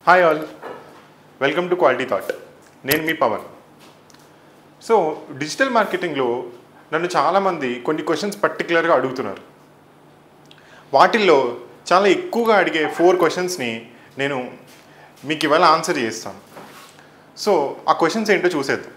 hi all welcome to quality thought నేను మీ Pavan so digital మార్కెటింగ్లో నన్ను చాలామంది కొన్ని క్వశ్చన్స్ పర్టికులర్గా అడుగుతున్నారు వాటిల్లో చాలా ఎక్కువగా అడిగే ఫోర్ క్వశ్చన్స్ని నేను మీకు ఇవాళ ఆన్సర్ చేస్తాను సో ఆ క్వశ్చన్స్ ఏంటో చూసేద్దాం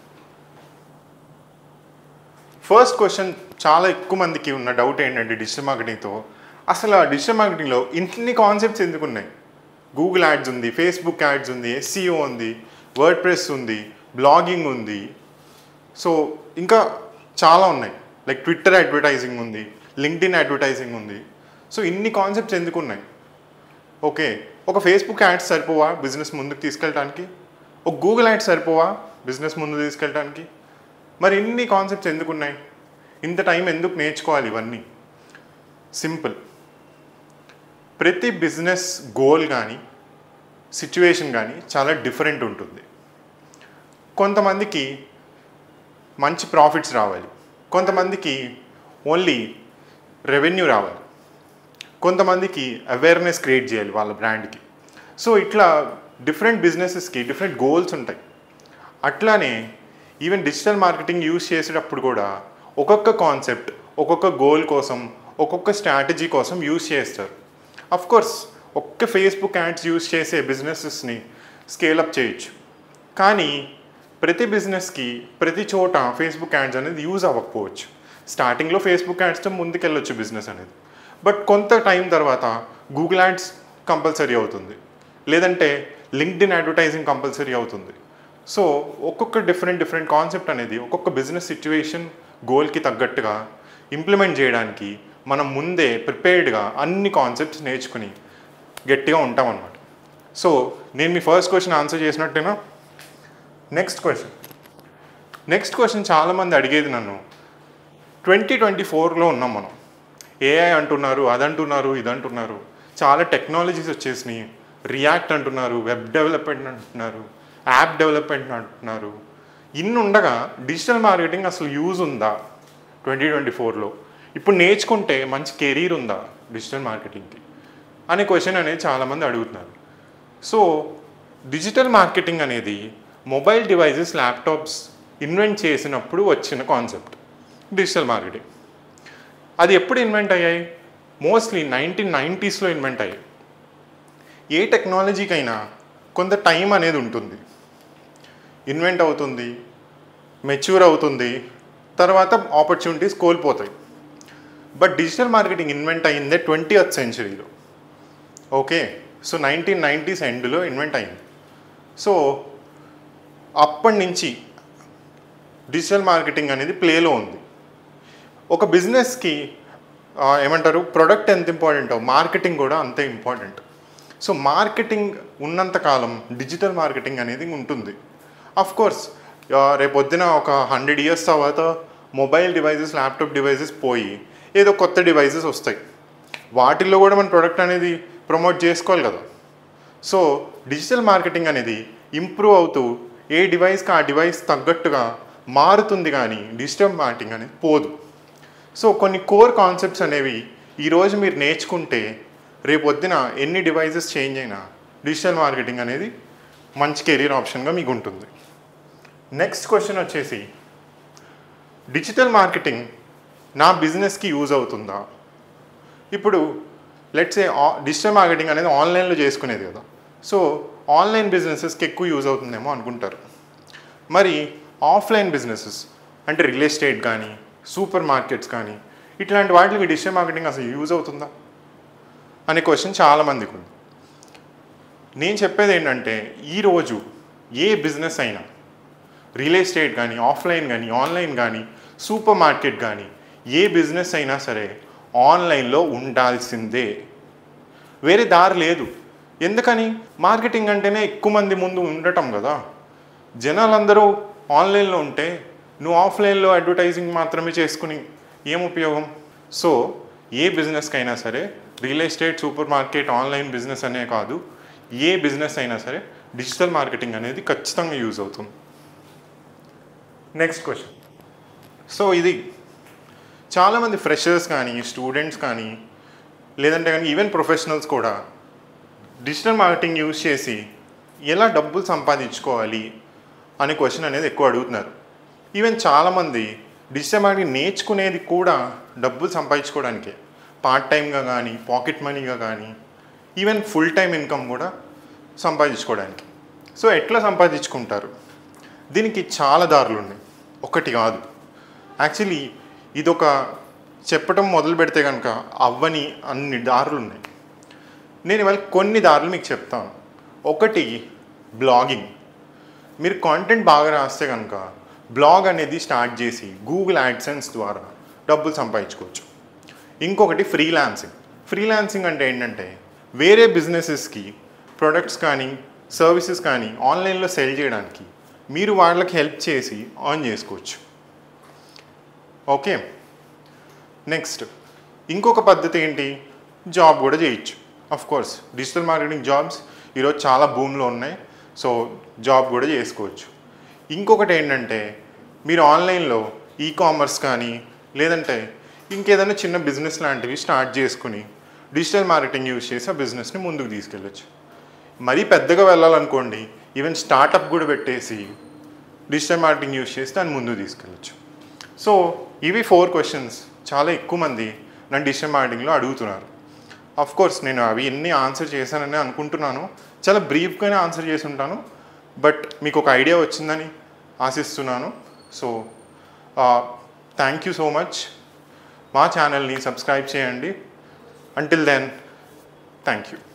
ఫస్ట్ క్వశ్చన్ చాలా ఎక్కువ మందికి ఉన్న డౌట్ ఏంటంటే డిజిటల్ మార్కెటింగ్తో అసలు ఆ డిజిటల్ మార్కెటింగ్లో ఇన్ని కాన్సెప్ట్స్ ఎందుకు ఉన్నాయి గూగుల్ యాడ్స్ ఉంది ఫేస్బుక్ యాడ్స్ ఉంది ఎస్సీఓ ఉంది వర్డ్ ప్రెస్ ఉంది బ్లాగింగ్ ఉంది సో ఇంకా చాలా ఉన్నాయి లైక్ ట్విట్టర్ అడ్వర్టైజింగ్ ఉంది లింక్డ్ఇన్ అడ్వర్టైజింగ్ ఉంది సో ఇన్ని కాన్సెప్ట్స్ ఎందుకు ఉన్నాయి ఓకే ఒక ఫేస్బుక్ యాడ్స్ సరిపోవా బిజినెస్ ముందుకు తీసుకెళ్ళడానికి ఒక గూగుల్ యాడ్స్ సరిపోవా బిజినెస్ ముందు తీసుకెళ్ళడానికి మరి ఇన్ని కాన్సెప్ట్స్ ఎందుకు ఉన్నాయి ఇంత టైం ఎందుకు నేర్చుకోవాలి ఇవన్నీ సింపుల్ ప్రతి బిజినెస్ గోల్ కానీ సిచ్యువేషన్ కానీ చాలా డిఫరెంట్ ఉంటుంది కొంతమందికి మంచి ప్రాఫిట్స్ రావాలి కొంతమందికి ఓన్లీ రెవెన్యూ రావాలి కొంతమందికి అవేర్నెస్ క్రియేట్ చేయాలి వాళ్ళ బ్రాండ్కి సో ఇట్లా డిఫరెంట్ బిజినెసెస్కి డిఫరెంట్ గోల్స్ ఉంటాయి అట్లానే ఈవెన్ డిజిటల్ మార్కెటింగ్ యూజ్ చేసేటప్పుడు కూడా ఒక్కొక్క కాన్సెప్ట్ ఒక్కొక్క గోల్ కోసం ఒక్కొక్క స్ట్రాటజీ కోసం యూజ్ చేస్తారు అఫ్ కోర్స్ ఒక్క ఫేస్బుక్ యాడ్స్ యూజ్ చేసే బిజినెసెస్ని స్కేలప్ చేయొచ్చు కానీ ప్రతి బిజినెస్కి ప్రతి చోట ఫేస్బుక్ యాడ్స్ అనేది యూజ్ అవ్వకపోవచ్చు స్టార్టింగ్లో ఫేస్బుక్ యాడ్స్తో ముందుకెళ్ళొచ్చు బిజినెస్ అనేది బట్ కొంత టైం తర్వాత గూగుల్ యాడ్స్ కంపల్సరీ అవుతుంది లేదంటే లింక్డ్ఇన్ అడ్వర్టైజింగ్ కంపల్సరీ అవుతుంది సో ఒక్కొక్క డిఫరెంట్ డిఫరెంట్ కాన్సెప్ట్ అనేది ఒక్కొక్క బిజినెస్ సిచ్యువేషన్ గోల్కి తగ్గట్టుగా ఇంప్లిమెంట్ చేయడానికి మనం ముందే ప్రిపేర్డ్గా అన్ని కాన్సెప్ట్స్ నేర్చుకుని గట్టిగా ఉంటాం అన్నమాట సో నేను మీ ఫస్ట్ క్వశ్చన్ ఆన్సర్ చేసినట్టేనా నెక్స్ట్ క్వశ్చన్ నెక్స్ట్ క్వశ్చన్ చాలామంది అడిగేది నన్ను ట్వంటీ ట్వంటీ ఫోర్లో ఉన్నాం మనం ఏఐ అంటున్నారు అదంటున్నారు ఇదంటున్నారు చాలా టెక్నాలజీస్ వచ్చేసినాయి రియాక్ట్ అంటున్నారు వెబ్ డెవలప్మెంట్ అంటున్నారు యాప్ డెవలప్మెంట్ అంటున్నారు ఇన్ని ఉండగా డిజిటల్ మార్కెటింగ్ అసలు యూజ్ ఉందా ట్వంటీ ట్వంటీ ఫోర్లో ఇప్పుడు నేర్చుకుంటే మంచి కెరీర్ ఉందా డిజిటల్ మార్కెటింగ్కి అనే క్వశ్చన్ అనేది చాలామంది అడుగుతున్నారు సో డిజిటల్ మార్కెటింగ్ అనేది మొబైల్ డివైజెస్ ల్యాప్టాప్స్ ఇన్వెంట్ చేసినప్పుడు వచ్చిన కాన్సెప్ట్ డిజిటల్ మార్కెటింగ్ అది ఎప్పుడు ఇన్వెంట్ అయ్యాయి మోస్ట్లీ నైన్టీన్ నైంటీస్లో ఇన్వెంట్ అయ్యాయి ఏ టెక్నాలజీకైనా కొంత టైం అనేది ఉంటుంది ఇన్వెంట్ అవుతుంది మెచ్యూర్ అవుతుంది తర్వాత ఆపర్చునిటీస్ కోల్పోతాయి బట్ డిజిటల్ మార్కెటింగ్ ఇన్వెంట్ అయిందే ట్వంటీ సెంచరీలో ఓకే సో నైన్టీన్ నైంటీస్ ఎండ్లో ఇన్వెంట్ అయింది సో అప్పటి నుంచి డిజిటల్ మార్కెటింగ్ అనేది ప్లేలో ఉంది ఒక బిజినెస్కి ఆ, ఏమంటారు ప్రొడక్ట్ ఎంత ఇంపార్టెంటో మార్కెటింగ్ కూడా అంతే ఇంపార్టెంట్ సో మార్కెటింగ్ ఉన్నంతకాలం డిజిటల్ మార్కెటింగ్ అనేది ఉంటుంది అఫ్ కోర్స్ రేపొద్దున ఒక హండ్రెడ్ ఇయర్స్ తర్వాత మొబైల్ డివైజెస్ ల్యాప్టాప్ డివైజెస్ పోయి ఏదో కొత్త డివైజెస్ వస్తాయి వాటిల్లో కూడా మన ప్రొడక్ట్ అనేది ప్రమోట్ చేసుకోవాలి కదా సో డిజిటల్ మార్కెటింగ్ అనేది ఇంప్రూవ్ అవుతూ ఏ డివైస్కి ఆ డివైస్ తగ్గట్టుగా మారుతుంది కానీ డిజిటల్ మార్కెటింగ్ అనేది పోదు సో కొన్ని కోర్ కాన్సెప్ట్స్ అనేవి ఈరోజు మీరు నేర్చుకుంటే రేపు వద్దున ఎన్ని డివైజెస్ చేంజ్ అయినా డిజిటల్ మార్కెటింగ్ అనేది మంచి కెరీర్ ఆప్షన్గా మీకు ఉంటుంది నెక్స్ట్ క్వశ్చన్ వచ్చేసి డిజిటల్ మార్కెటింగ్ నా బిజినెస్కి యూజ్ అవుతుందా ఇప్పుడు లెట్స్ ఏ డిజిటల్ మార్కెటింగ్ అనేది ఆన్లైన్లో చేసుకునేది కదా సో ఆన్లైన్ బిజినెసెస్కి ఎక్కువ యూజ్ అవుతుందేమో అనుకుంటారు మరి ఆఫ్లైన్ బిజినెసెస్ అంటే రియల్ ఎస్టేట్ కానీ సూపర్ మార్కెట్స్ కానీ ఇట్లాంటి వాటికి డిజిటల్ మార్కెటింగ్ అసలు యూజ్ అవుతుందా అనే క్వశ్చన్ చాలామందికి ఉంది నేను చెప్పేది ఏంటంటే ఈరోజు ఏ బిజినెస్ అయినా రియల్ ఎస్టేట్ కానీ ఆఫ్లైన్ కానీ ఆన్లైన్ కానీ సూపర్ మార్కెట్ కానీ ఏ బిజినెస్ అయినా సరే ఆన్లైన్లో ఉండాల్సిందే వేరే దారి లేదు ఎందుకని మార్కెటింగ్ అంటేనే ఎక్కువ మంది ముందు ఉండటం కదా జనాలందరూ ఆన్లైన్లో ఉంటే నువ్వు ఆఫ్లైన్లో అడ్వర్టైజింగ్ మాత్రమే చేసుకుని ఏం ఉపయోగం సో ఏ బిజినెస్కి అయినా సరే real estate supermarket online business అనే కాదు ఏ బిజినెస్ అయినా సరే డిజిటల్ మార్కెటింగ్ అనేది ఖచ్చితంగా యూజ్ అవుతుంది నెక్స్ట్ క్వశ్చన్ సో ఇది చాలామంది ఫ్రెషర్స్ కానీ స్టూడెంట్స్ కానీ లేదంటే కానీ ఈవెన్ ప్రొఫెషనల్స్ కూడా డిజిటల్ మార్కెటింగ్ యూజ్ చేసి ఎలా డబ్బులు సంపాదించుకోవాలి అనే క్వశ్చన్ అనేది ఎక్కువ అడుగుతున్నారు ఈవెన్ చాలామంది డిజిటల్ మార్కెటింగ్ నేర్చుకునేది కూడా డబ్బులు సంపాదించుకోవడానికే పార్ట్ టైంగా కానీ పాకెట్ మనీగా కానీ ఈవెన్ ఫుల్ టైం ఇన్కమ్ కూడా సంపాదించుకోవడానికి సో ఎట్లా సంపాదించుకుంటారు దీనికి చాలా దారులు ఉన్నాయి ఒకటి కాదు యాక్చువల్లీ ఇదొక చెప్పటం మొదలు పెడితే కనుక అవ్వని అన్ని దారులు ఉన్నాయి నేను ఇవాళ కొన్ని దారులు మీకు చెప్తాను ఒకటి బ్లాగింగ్ మీరు కాంటెంట్ బాగా రాస్తే కనుక బ్లాగ్ అనేది స్టార్ట్ చేసి గూగుల్ యాడ్సెన్స్ ద్వారా డబ్బులు సంపాదించుకోవచ్చు ఇంకొకటి ఫ్రీలాన్సింగ్ ఫ్రీలాన్సింగ్ అంటే ఏంటంటే వేరే బిజినెసెస్కి ప్రొడక్ట్స్ కానీ సర్వీసెస్ కానీ ఆన్లైన్లో సెల్ చేయడానికి మీరు వాళ్ళకి హెల్ప్ చేసి ఆన్ చేసుకోవచ్చు ఓకే నెక్స్ట్ ఇంకొక పద్ధతి ఏంటి జాబ్ కూడా చేయొచ్చు of course digital marketing jobs ఈరోజు చాలా భూమిలో ఉన్నాయి సో జాబ్ కూడా చేసుకోవచ్చు ఇంకొకటి ఏంటంటే మీరు ఆన్లైన్లో ఈ కామర్స్ కానీ లేదంటే ఇంకేదైనా చిన్న బిజినెస్ లాంటివి స్టార్ట్ చేసుకుని డిజిటల్ మార్కెటింగ్ యూజ్ చేసి ఆ బిజినెస్ని ముందుకు తీసుకెళ్ళచ్చు మరీ పెద్దగా వెళ్ళాలనుకోండి ఈవెన్ స్టార్టప్ కూడా పెట్టేసి డిజిటల్ మార్కెటింగ్ యూజ్ చేసి దాన్ని ముందుకు తీసుకెళ్ళచ్చు సో ఇవి ఫోర్ క్వశ్చన్స్ చాలా ఎక్కువ మంది నన్ను డిజిటల్ మార్కెటింగ్లో అడుగుతున్నారు అఫ్ కోర్స్ నేను అవి ఎన్ని ఆన్సర్ చేశానని అనుకుంటున్నాను చాలా బ్రీఫ్గానే ఆన్సర్ చేసి ఉంటాను బట్ మీకు ఒక ఐడియా వచ్చిందని ఆశిస్తున్నాను so thank you so much మా ఛానల్ని సబ్స్క్రైబ్ చేయండి అంటిల్ దెన్ థ్యాంక్ యూ